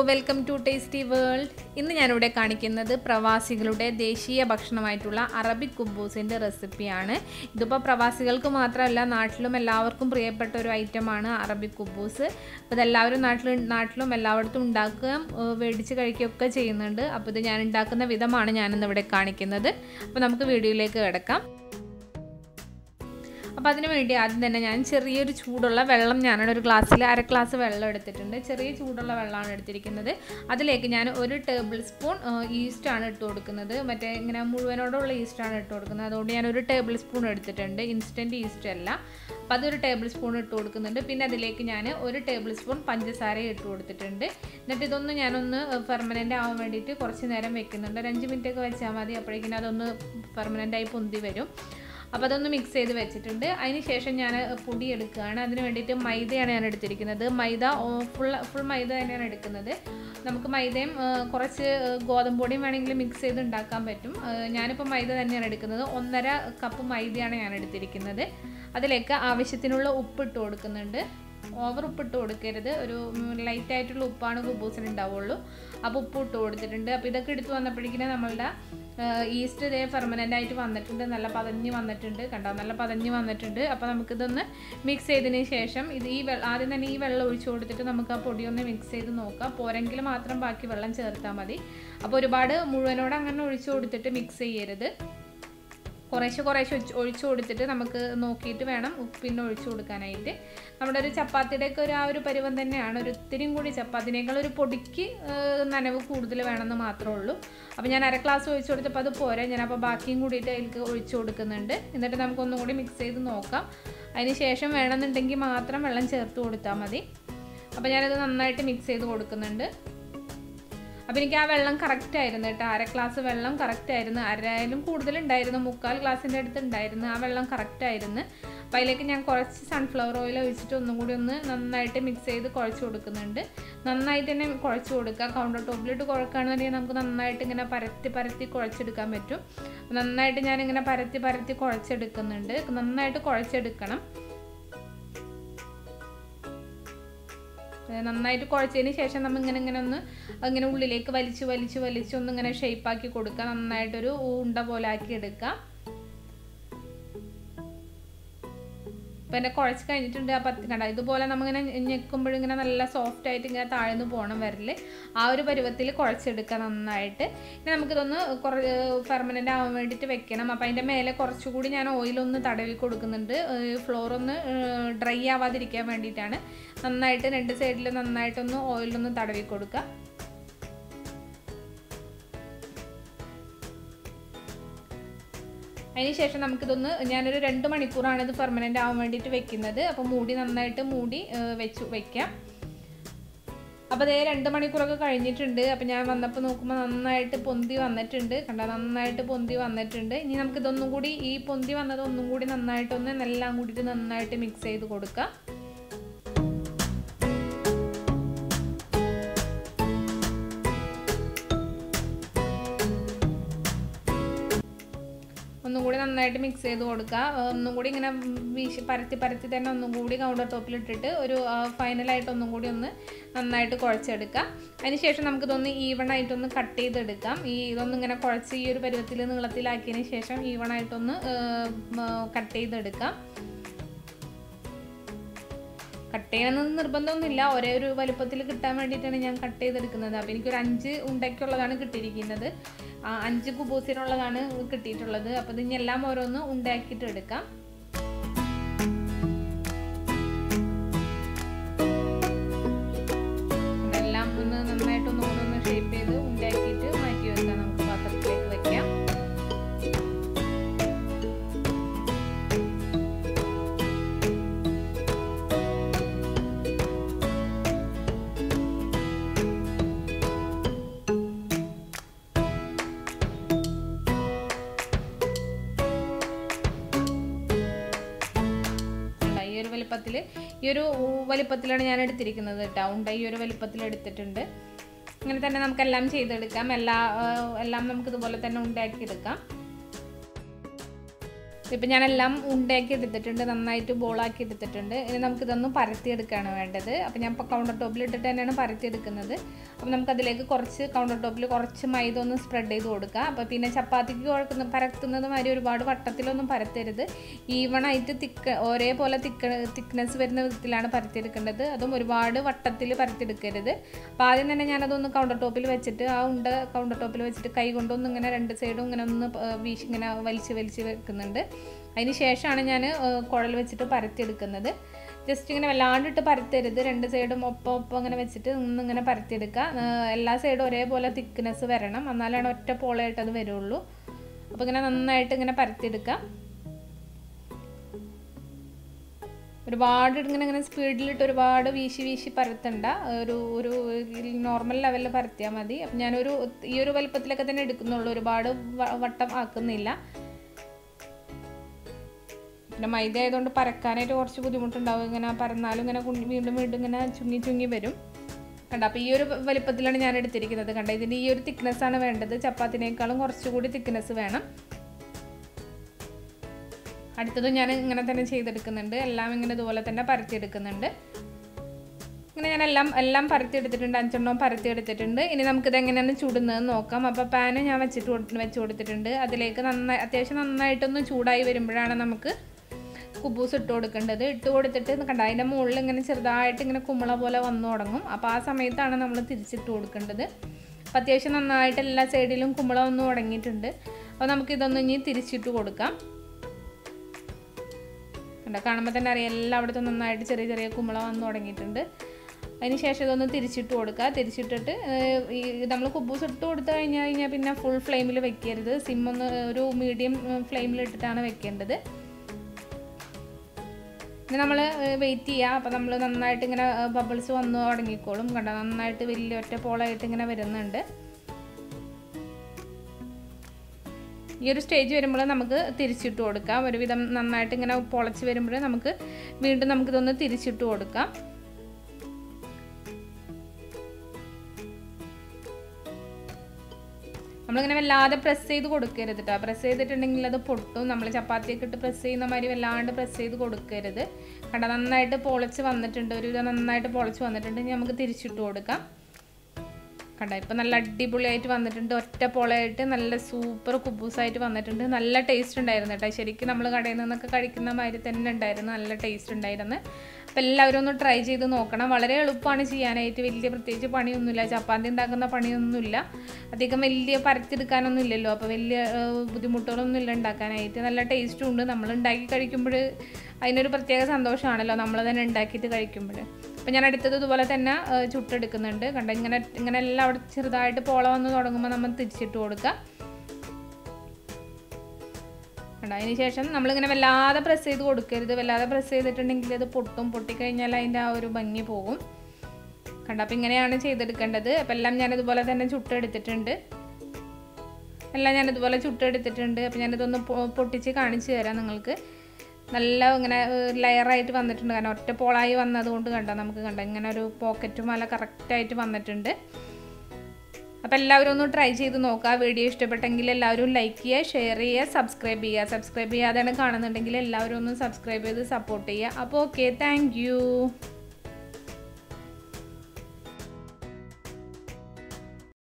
welcome to tasty world ഇന്ന് ഞാനിവിടെ കാണിക്കുന്നത് പ്രവാസികളുടെ ദേശീയ ഭക്ഷണമായിട്ടുള്ള അറബിക് കുബൂസിൻ്റെ റെസിപ്പിയാണ് ഇതിപ്പോൾ പ്രവാസികൾക്ക് മാത്രമല്ല നാട്ടിലും എല്ലാവർക്കും പ്രിയപ്പെട്ട ഒരു ഐറ്റമാണ് അറബിക് കുബൂസ് അപ്പോൾ ഇതെല്ലാവരും നാട്ടിൽ നാട്ടിലും എല്ലായിടത്തും ഉണ്ടാക്കുകയും ഏഹ്, മേടിച്ച് കഴിക്കുകയൊക്കെ ചെയ്യുന്നുണ്ട് അപ്പോൾ ഇത് ഞാൻ ഉണ്ടാക്കുന്ന വിധമാണ് ഞാനിന്ന് ഇവിടെ കാണിക്കുന്നത് അപ്പോൾ നമുക്ക് വീഡിയോയിലേക്ക് കിടക്കാം അപ്പോൾ അതിന് വേണ്ടി ആദ്യം തന്നെ ഞാൻ ചെറിയൊരു ചൂടുള്ള വെള്ളം ഞാനാണ് ഒരു ഗ്ലാസ്സിൽ അര ഗ്ലാസ് വെള്ളം എടുത്തിട്ടുണ്ട് ചെറിയ ചൂടുള്ള വെള്ളമാണ് എടുത്തിരിക്കുന്നത് അതിലേക്ക് ഞാൻ ഒരു ടേബിൾ സ്പൂൺ ഈസ്റ്റാണ് ഇട്ട് കൊടുക്കുന്നത് മറ്റേ ഇങ്ങനെ മുഴുവനോടുള്ള ഈസ്റ്റാണ് ഇട്ട് കൊടുക്കുന്നത് അതുകൊണ്ട് ഞാൻ ഒരു ടേബിൾ സ്പൂൺ എടുത്തിട്ടുണ്ട് ഇൻസ്റ്റൻറ്റ് ഈസ്റ്റ് അല്ല അപ്പോൾ അതൊരു ടേബിൾ സ്പൂൺ ഇട്ട് കൊടുക്കുന്നുണ്ട് പിന്നെ അതിലേക്ക് ഞാൻ ഒരു ടേബിൾ സ്പൂൺ പഞ്ചസാര ഇട്ട് കൊടുത്തിട്ടുണ്ട് എന്നിട്ട് ഇതൊന്ന് ഞാനൊന്ന് പെർമനൻ്റ് ആവാൻ വേണ്ടിയിട്ട് കുറച്ച് നേരം വെക്കുന്നുണ്ട് ഒരു അഞ്ച് മിനിറ്റ് ഒക്കെ വെച്ചാൽ മതി അപ്പോഴേക്കും അതൊന്ന് പെർമനൻ്റ് ആയി പൊന്തി വരും അപ്പോൾ അതൊന്ന് മിക്സ് ചെയ്ത് വെച്ചിട്ടുണ്ട് അതിന് ശേഷം ഞാൻ പൊടി എടുക്കുകയാണ് അതിന് വേണ്ടിയിട്ട് മൈദയാണ് ഞാൻ എടുത്തിരിക്കുന്നത് മൈദ ഫുൾ ഫുൾ മൈദ തന്നെയാണ് എടുക്കുന്നത് നമുക്ക് മൈദയും ആ, കുറച്ച് ഗോതമ്പ് പൊടിയും വേണമെങ്കിൽ മിക്സ് ചെയ്ത് ഉണ്ടാക്കാൻ പറ്റും ആ, ഞാനിപ്പോൾ മൈദ തന്നെയാണ് എടുക്കുന്നത് ഒന്നര കപ്പ് മൈദയാണ് ഞാൻ എടുത്തിരിക്കുന്നത് അതിലേക്ക് ആവശ്യത്തിനുള്ള ഉപ്പ് ഇട്ട് കൊടുക്കുന്നുണ്ട് ഓവർ ഉപ്പിട്ട് കൊടുക്കരുത് ഒരു ലൈറ്റ് ആയിട്ടുള്ള ഉപ്പാണ് കുബൂസിന് ഉണ്ടാവുള്ളൂ അപ്പോൾ ഉപ്പ് ഇട്ട് കൊടുത്തിട്ടുണ്ട് അപ്പോൾ ഇതൊക്കെ എടുത്ത് വന്നപ്പോഴേക്കിനെ നമ്മളുടെ ഈസ്റ്റ് ഇതേ പെർമനൻ്റ് ആയിട്ട് വന്നിട്ടുണ്ട് നല്ല പതഞ്ഞ് വന്നിട്ടുണ്ട് കണ്ടോ നല്ല പതഞ്ഞ് വന്നിട്ടുണ്ട് അപ്പോൾ നമുക്കിതൊന്ന് മിക്സ് ചെയ്തതിന് ശേഷം ഇത് ഈ വെള്ളം ആദ്യം തന്നെ ഈ വെള്ളം ഒഴിച്ചു കൊടുത്തിട്ട് നമുക്ക് ആ പൊടി ഒന്ന് മിക്സ് ചെയ്ത് നോക്കാം പോരെങ്കിൽ മാത്രം ബാക്കി വെള്ളം ചേർത്താൽ മതി അപ്പോൾ ഒരുപാട് മുഴുവനോട് അങ്ങനെ ഒഴിച്ചു കൊടുത്തിട്ട് മിക്സ് ചെയ്യരുത് കുറേശ്ശെ കുറേശ്ശെ ഒഴിച്ച് ഒഴിച്ചു കൊടുത്തിട്ട് നമുക്ക് നോക്കിയിട്ട് വേണം ഉപ്പിന് ഒഴിച്ചു കൊടുക്കാനായിട്ട് നമ്മുടെ ഒരു ചപ്പാത്തിയുടെ ഒക്കെ ഒരു ആ ഒരു പരുവം തന്നെയാണ് ഒരു ഇത്തിരിയും കൂടി ചപ്പാത്തിനേക്കാൾ ഒരു പൊടിക്ക് ഏഹ്, നനവ് കൂടുതൽ വേണമെന്ന് മാത്രമേ ഉള്ളൂ അപ്പോൾ ഞാൻ അര ഗ്ലാസ് ഒഴിച്ചു കൊടുത്തപ്പോൾ അത് പോരാ ഞാൻ അപ്പോൾ ബാക്കിയും കൂടിയിട്ട് അതിലേക്ക് ഒഴിച്ചു കൊടുക്കുന്നുണ്ട് എന്നിട്ട് നമുക്ക് ഒന്നും കൂടി മിക്സ് ചെയ്ത് നോക്കാം അതിന് ശേഷം വേണമെന്നുണ്ടെങ്കിൽ മാത്രം വെള്ളം ചേർത്ത് കൊടുത്താൽ മതി അപ്പോൾ ഞാനത് നന്നായിട്ട് മിക്സ് ചെയ്ത് കൊടുക്കുന്നുണ്ട് അപ്പോൾ എനിക്ക് ആ വെള്ളം കറക്റ്റ് ആയിരുന്നു കേട്ടോ അര ഗ്ലാസ് വെള്ളം കറക്റ്റ് ആയിരുന്നു അരയിലും കൂടുതൽ ഉണ്ടായിരുന്നു മുക്കാൽ ഗ്ലാസിൻ്റെ അടുത്ത് ഉണ്ടായിരുന്നു ആ വെള്ളം കറക്റ്റ് ആയിരുന്നു അപ്പോൾ അതിലേക്ക് ഞാൻ കുറച്ച് സൺഫ്ലവർ ഓയിൽ ഒഴിച്ചിട്ട് ഒന്നും കൂടി ഒന്ന് നന്നായിട്ട് മിക്സ് ചെയ്ത് കുഴച്ച് കൊടുക്കുന്നുണ്ട് നന്നായിട്ട് തന്നെ കുഴച്ച് കൊടുക്കുക കൗണ്ടർ ടോപ്പിലിട്ട് കുഴക്കുകയാണെന്നുണ്ടെങ്കിൽ നമുക്ക് നന്നായിട്ട് ഇങ്ങനെ പരത്തി പരത്തി കുഴച്ചെടുക്കാൻ പറ്റും നന്നായിട്ട് ഞാനിങ്ങനെ പരത്തി പരത്തി കുഴച്ചെടുക്കുന്നുണ്ട് നന്നായിട്ട് കുഴച്ചെടുക്കണം ഏഹ് നന്നായിട്ട് കുഴച്ചതിന് ശേഷം നമ്മൾ ഇങ്ങനെ ഇങ്ങനെ ഒന്ന് അങ്ങനെ ഉള്ളിലേക്ക് വലിച്ച് വലിച്ച് വലിച്ച് ഒന്ന് ഇങ്ങനെ ഷേപ്പാക്കി കൊടുക്കുക നന്നായിട്ടൊരു ഉണ്ട പോലെ ആക്കി എടുക്കുക ഇപ്പം എൻ്റെ കുഴച്ച് കഴിഞ്ഞിട്ടുണ്ട് ആ പത്ത് കണ്ട ഇതുപോലെ നമ്മളിങ്ങനെ ഞെക്കുമ്പോഴും ഇങ്ങനെ നല്ല സോഫ്റ്റ് ആയിട്ട് ഇങ്ങനെ താഴ്ന്നു പോകണം വരല് ആ ഒരു പരുവത്തിൽ കുഴച്ചെടുക്കുക നന്നായിട്ട് ഇനി നമുക്കിതൊന്ന് കുറ പെർമനൻ്റ് ആവാൻ വേണ്ടിയിട്ട് വെക്കണം അപ്പോൾ അതിൻ്റെ മേലെ കുറച്ചുകൂടി ഞാൻ ഓയിലൊന്ന് തടവി കൊടുക്കുന്നുണ്ട് ഫ്ലോർ ഒന്ന് ഡ്രൈ ആവാതിരിക്കാൻ വേണ്ടിയിട്ടാണ് നന്നായിട്ട് രണ്ട് സൈഡിൽ നന്നായിട്ടൊന്ന് ഓയിലൊന്ന് തടവി കൊടുക്കുക അതിന് ശേഷം നമുക്കിതൊന്ന് ഞാനൊരു രണ്ട് മണിക്കൂറാണ് ഇത് പെർമനൻ്റ് ആവാൻ വേണ്ടിയിട്ട് വെക്കുന്നത് അപ്പോൾ മൂടി നന്നായിട്ട് മൂടി ഏഹ്, വെച്ചു വെക്കാം അപ്പോൾ അതേ രണ്ട് മണിക്കൂറൊക്കെ കഴിഞ്ഞിട്ടുണ്ട് അപ്പോൾ ഞാൻ വന്നപ്പോൾ നോക്കുമ്പോൾ നന്നായിട്ട് പൊന്തി വന്നിട്ടുണ്ട് കണ്ടോ നന്നായിട്ട് പൊന്തി വന്നിട്ടുണ്ട് ഇനി നമുക്കിതൊന്നും കൂടി ഈ പൊന്തി വന്നത് ഒന്നും കൂടി നന്നായിട്ടൊന്ന് എല്ലാം കൂടിയിട്ട് നന്നായിട്ട് മിക്സ് ചെയ്ത് കൊടുക്കാം ഒന്നും കൂടി നന്നായിട്ട് മിക്സ് ചെയ്ത് കൊടുക്കുക ഒന്നും കൂടി ഇങ്ങനെ വീശി പരത്തി പരത്തി തന്നെ ഒന്നും കൂടി കൗണ്ടർ ടോപ്പിൽ ഇട്ടിട്ട് ഒരു ഫൈനലായിട്ട് ഒന്നും കൂടി ഒന്ന് നന്നായിട്ട് കുഴച്ചെടുക്കുക അതിനുശേഷം നമുക്കിതൊന്ന് ഈവൺ ആയിട്ടൊന്ന് കട്ട് ചെയ്തെടുക്കാം ഈ ഇതൊന്നും ഇങ്ങനെ കുഴച്ച് ഈ ഒരു പരുവത്തിൽ നീളത്തിലാക്കിയതിന് ശേഷം ഈവൺ ആയിട്ടൊന്ന് കട്ട് ചെയ്തെടുക്കാം കട്ട് ചെയ്യണമെന്ന് നിർബന്ധമൊന്നുമില്ല ഒരേ ഒരു വലുപ്പത്തിൽ കിട്ടാൻ വേണ്ടിയിട്ടാണ് ഞാൻ കട്ട് ചെയ്തെടുക്കുന്നത് അപ്പോൾ എനിക്കൊരു അഞ്ച് ഉണ്ടയ്ക്കുള്ളതാണ് കിട്ടിയിരിക്കുന്നത് ആ, അഞ്ച് കുബൂസിനുള്ളതാണ് കിട്ടിയിട്ടുള്ളത് അപ്പോൾ ഇതിന് എല്ലാം ഓരോന്ന് ഉണ്ടാക്കിയിട്ട് എടുക്കാം എല്ലാം ഒന്ന് നന്നായിട്ട് ഒന്ന് ഓരോന്ന് ഷേപ്പ് ചെയ്ത് ഉണ്ടാക്കിയിട്ട് മാറ്റി വെക്കാം നമുക്ക് പാത്രത്തിലേക്ക് വെക്കാം ഉണ്ട ഈ ഒരു വലിപ്പത്തിൽ ഈ ഒരു വലിപ്പത്തിലാണ് ഞാൻ എടുത്തിരിക്കുന്നത് കേട്ടോ ഉണ്ട ഈ ഒരു വലിപ്പത്തിൽ എടുത്തിട്ടുണ്ട് അങ്ങനെ തന്നെ നമുക്കെല്ലാം ചെയ്തെടുക്കാം എല്ലാ ആ, എല്ലാം നമുക്ക് ഇതുപോലെ തന്നെ ഉണ്ടാക്കിയെടുക്കാം ഇപ്പം ഞാനെല്ലാം ഉണ്ടയാക്കി എടുത്തിട്ടുണ്ട് നന്നായിട്ട് ബോളാക്കി എടുത്തിട്ടുണ്ട് ഇനി നമുക്കിതൊന്ന് പരത്തിയെടുക്കുകയാണ് വേണ്ടത് അപ്പോൾ ഞാൻ ഇപ്പോൾ കൗണ്ടർ ടോപ്പിൽ ഇട്ടിട്ട് തന്നെയാണ് പരത്തിയെടുക്കുന്നത് അപ്പോൾ നമുക്കതിലേക്ക് കുറച്ച് കൗണ്ടർ ടോപ്പിൽ കുറച്ച് മൈദ ഒന്ന് സ്പ്രെഡ് ചെയ്ത് കൊടുക്കുക അപ്പോൾ പിന്നെ ചപ്പാത്തിക്ക് കുഴക്കുന്ന പരത്തുന്നത് മാതിരി ഒരുപാട് വട്ടത്തിലൊന്നും പരത്തരുത് ഈവൺ ആയിട്ട് തിക്ക് ഒരേപോലെ തിക്ക് തിക്നെസ് വരുന്ന വിധത്തിലാണ് പരത്തിയെടുക്കേണ്ടത് അതും ഒരുപാട് വട്ടത്തിൽ പരത്തിയെടുക്കരുത് അപ്പോൾ ആദ്യം തന്നെ ഞാനതൊന്ന് കൗണ്ടർ ടോപ്പിൽ വെച്ചിട്ട് ആ ഉണ്ട കൗണ്ടർ ടോപ്പിൽ വെച്ചിട്ട് കൈ കൊണ്ടൊന്ന് ഇങ്ങനെ രണ്ട് സൈഡും ഇങ്ങനെ ഒന്ന് വീശി ഇങ്ങനെ വലിച്ച് വലിച്ച് വെക്കുന്നുണ്ട് അതിന് ശേഷമാണ് ഞാൻ കുഴൽ വെച്ചിട്ട് പരത്തിയെടുക്കുന്നത് ജസ്റ്റ് ഇങ്ങനെ വല്ലാണ്ടിട്ട് പരത്തരുത് രണ്ട് സൈഡും ഒപ്പം ഒപ്പം അങ്ങനെ വെച്ചിട്ട് ഒന്നിങ്ങനെ പരത്തിയെടുക്കുക എല്ലാ സൈഡും ഒരേപോലെ തിക്നെസ് വരണം എന്നാലാണ് ഒറ്റ പോളയായിട്ട് അത് വരുള്ളൂ അപ്പോൾ ഇങ്ങനെ നന്നായിട്ട് ഇങ്ങനെ പരത്തിയെടുക്കുക ഒരുപാട് ഇങ്ങനെ ഇങ്ങനെ സ്പീഡിലിട്ട് ഒരുപാട് വീശി വീശി പരത്തണ്ട ഒരു ഒരു നോർമൽ ലെവലിൽ പരത്തിയാൽ മതി അപ്പം ഞാനൊരു ഈ ഒരു വലുപ്പത്തിലൊക്കെ തന്നെ എടുക്കുന്നുള്ളൂ ഒരുപാട് വട്ടം ആക്കുന്നില്ല പിന്നെ മൈദ ആയതുകൊണ്ട് പരക്കാനായിട്ട് കുറച്ച് ബുദ്ധിമുട്ടുണ്ടാവും ഇങ്ങനെ പരന്നാലും ഇങ്ങനെ വീണ്ടും വീണ്ടും ഇങ്ങനെ ചുങ്ങി ചുങ്ങി വരും കണ്ട അപ്പോൾ ഈ ഒരു വലിപ്പത്തിലാണ് ഞാൻ എടുത്തിരിക്കുന്നത് കണ്ട ഇതിൻ്റെ ഈ ഒരു തിക്നെസ് ആണ് വേണ്ടത് ചപ്പാത്തിനേക്കാളും കുറച്ചുകൂടി തിക്നെസ് വേണം അടുത്തത് ഞാൻ ഇങ്ങനെ തന്നെ ചെയ്തെടുക്കുന്നുണ്ട് എല്ലാം ഇങ്ങനെ ഇതുപോലെ തന്നെ പരത്തിയെടുക്കുന്നുണ്ട് ഇങ്ങനെ ഞാൻ എല്ലാം എല്ലാം പരത്തിയെടുത്തിട്ടുണ്ട് അഞ്ചെണ്ണവും പരത്തിയെടുത്തിട്ടുണ്ട് ഇനി നമുക്കിത് എങ്ങനെയാണ് ചുടുന്നതെന്ന് നോക്കാം അപ്പോൾ പാന് ഞാൻ വെച്ചിട്ട് വെച്ച് കൊടുത്തിട്ടുണ്ട് അതിലേക്ക് നന്നായി അത്യാവശ്യം നന്നായിട്ടൊന്ന് ചൂടായി വരുമ്പോഴാണ് നമുക്ക് കുബൂസ് ഇട്ട് കൊടുക്കേണ്ടത് ഇട്ട് കൊടുത്തിട്ട് കണ്ട അതിൻ്റെ മുകളിൽ ഇങ്ങനെ ചെറുതായിട്ട് ഇങ്ങനെ കുമ്പള പോലെ വന്നു തുടങ്ങും അപ്പോൾ ആ സമയത്താണ് നമ്മൾ തിരിച്ചിട്ട് കൊടുക്കേണ്ടത് അപ്പോൾ അത്യാവശ്യം നന്നായിട്ട് എല്ലാ സൈഡിലും കുമ്പള വന്നു തുടങ്ങിയിട്ടുണ്ട് അപ്പോൾ നമുക്കിതൊന്ന് ഇനി തിരിച്ചിട്ട് കൊടുക്കാം കണ്ട കാണുമ്പോൾ തന്നെ അറിയാം എല്ലായിടത്തും നന്നായിട്ട് ചെറിയ ചെറിയ കുമ്പള വന്നു തുടങ്ങിയിട്ടുണ്ട് അതിന് ശേഷം ഇതൊന്ന് തിരിച്ചിട്ട് കൊടുക്കുക തിരിച്ചിട്ടിട്ട് ഈ നമ്മൾ കുബൂസ് ഇട്ട് കൊടുത്തു കഴിഞ്ഞാൽ കഴിഞ്ഞാൽ പിന്നെ ഫുൾ ഫ്ലെയിമിൽ വെക്കരുത് സിം ഒന്ന് ഒരു മീഡിയം ഫ്ലെയിമിൽ ഇട്ടിട്ടാണ് വെക്കേണ്ടത് ഇനി നമ്മൾ വെയിറ്റ് ചെയ്യുക അപ്പോൾ നമ്മൾ നന്നായിട്ട് ഇങ്ങനെ ബബിൾസ് വന്നു തുടങ്ങിക്കോളും കണ്ടോ നന്നായിട്ട് വലിയ ഒറ്റ പോളായിട്ട് ഇങ്ങനെ വരുന്നുണ്ട് ഈ ഒരു സ്റ്റേജ് വരുമ്പോൾ നമുക്ക് തിരിച്ചിട്ട് കൊടുക്കാം ഒരുവിധം നന്നായിട്ട് ഇങ്ങനെ പൊളച്ച് വരുമ്പോൾ നമുക്ക് വീണ്ടും നമുക്കിതൊന്ന് തിരിച്ചിട്ട് കൊടുക്കാം നമ്മളിങ്ങനെ വല്ലാതെ പ്രസ് ചെയ്ത് കൊടുക്കരുത് കേട്ടോ പ്രസ് ചെയ്തിട്ടുണ്ടെങ്കിൽ അത് പൊട്ടും നമ്മൾ ചപ്പാത്തിയൊക്കെ ഇട്ട് പ്രസ് ചെയ്യുന്ന മാതിരി വല്ലാണ്ട് പ്രസ് ചെയ്ത് കൊടുക്കരുത് കണ്ട നന്നായിട്ട് പൊളച്ച് വന്നിട്ടുണ്ട് ഒരുവിധം നന്നായിട്ട് പൊളച്ച് വന്നിട്ടുണ്ട് ഇനി നമുക്ക് തിരിച്ചിട്ട് കൊടുക്കാം കണ്ട ഇപ്പം നല്ല അടിപൊളിയായിട്ട് വന്നിട്ടുണ്ട് ഒറ്റ പൊളയായിട്ട് നല്ല സൂപ്പർ കുബൂസായിട്ട് വന്നിട്ടുണ്ട് നല്ല ടേസ്റ്റ് ഉണ്ടായിരുന്നു കേട്ടോ ശരിക്കും നമ്മൾ കടയിൽ നിന്നൊക്കെ കഴിക്കുന്ന മാതിരി തന്നെ ഉണ്ടായിരുന്നു നല്ല ടേസ്റ്റ് ഉണ്ടായിരുന്നു അപ്പോൾ എല്ലാവരും ഒന്ന് ട്രൈ ചെയ്ത് നോക്കണം വളരെ എളുപ്പമാണ് ചെയ്യാനായിട്ട് വലിയ പ്രത്യേകിച്ച് പണിയൊന്നുമില്ല ചപ്പാത്തി ഉണ്ടാക്കുന്ന പണിയൊന്നുമില്ല അധികം വലിയ പരത്തിയെടുക്കാനൊന്നും ഇല്ലല്ലോ അപ്പോൾ വലിയ ബുദ്ധിമുട്ടുകളൊന്നും ഇല്ല ഉണ്ടാക്കാനായിട്ട് നല്ല ടേസ്റ്റും ഉണ്ട് നമ്മൾ ഉണ്ടാക്കി കഴിക്കുമ്പോൾ അതിനൊരു പ്രത്യേക സന്തോഷമാണല്ലോ നമ്മൾ തന്നെ ഉണ്ടാക്കിയിട്ട് കഴിക്കുമ്പോൾ അപ്പോൾ ഞാൻ അടുത്തത് ഇതുപോലെ തന്നെ ചുട്ടെടുക്കുന്നുണ്ട് കണ്ട ഇങ്ങനെ ഇങ്ങനെ എല്ലാം അവിടെ ചെറുതായിട്ട് പോള വന്ന് തുടങ്ങുമ്പോൾ നമ്മൾ തിരിച്ചിട്ട് കൊടുക്കുക കണ്ട അതിന് ശേഷം നമ്മളിങ്ങനെ വല്ലാതെ പ്രസ് ചെയ്ത് കൊടുക്കരുത് വല്ലാതെ പ്രസ് ചെയ്തിട്ടുണ്ടെങ്കിൽ അത് പൊട്ടും പൊട്ടിക്കഴിഞ്ഞാൽ അതിൻ്റെ ആ ഒരു ഭംഗി പോകും കണ്ട അപ്പോൾ ഇങ്ങനെയാണ് ചെയ്തെടുക്കേണ്ടത് അപ്പോൾ എല്ലാം ഞാനിതുപോലെ തന്നെ ചുട്ടെടുത്തിട്ടുണ്ട് എല്ലാം ഞാനിതുപോലെ ചുട്ടെടുത്തിട്ടുണ്ട് അപ്പോൾ ഞാനിതൊന്ന് പൊട്ടിച്ച് കാണിച്ചു തരാം നിങ്ങൾക്ക് നല്ല ഇങ്ങനെ ലെയറായിട്ട് വന്നിട്ടുണ്ട് കാരണം ഒറ്റ പോളായി വന്നതുകൊണ്ട് കണ്ടോ നമുക്ക് കണ്ടോ ഇങ്ങനെ ഒരു പോക്കറ്റ് മല കറക്റ്റായിട്ട് വന്നിട്ടുണ്ട് അപ്പോൾ എല്ലാവരും ഒന്ന് ട്രൈ ചെയ്ത് നോക്കുക വീഡിയോ ഇഷ്ടപ്പെട്ടെങ്കിൽ എല്ലാവരും ലൈക്ക് ചെയ്യുക ഷെയർ ചെയ്യുക സബ്സ്ക്രൈബ് ചെയ്യുക സബ്സ്ക്രൈബ് ചെയ്യാതെയാണ് കാണുന്നുണ്ടെങ്കിൽ എല്ലാവരും ഒന്ന് സബ്സ്ക്രൈബ് ചെയ്ത് സപ്പോർട്ട് ചെയ്യുക അപ്പോൾ ഓക്കെ താങ്ക്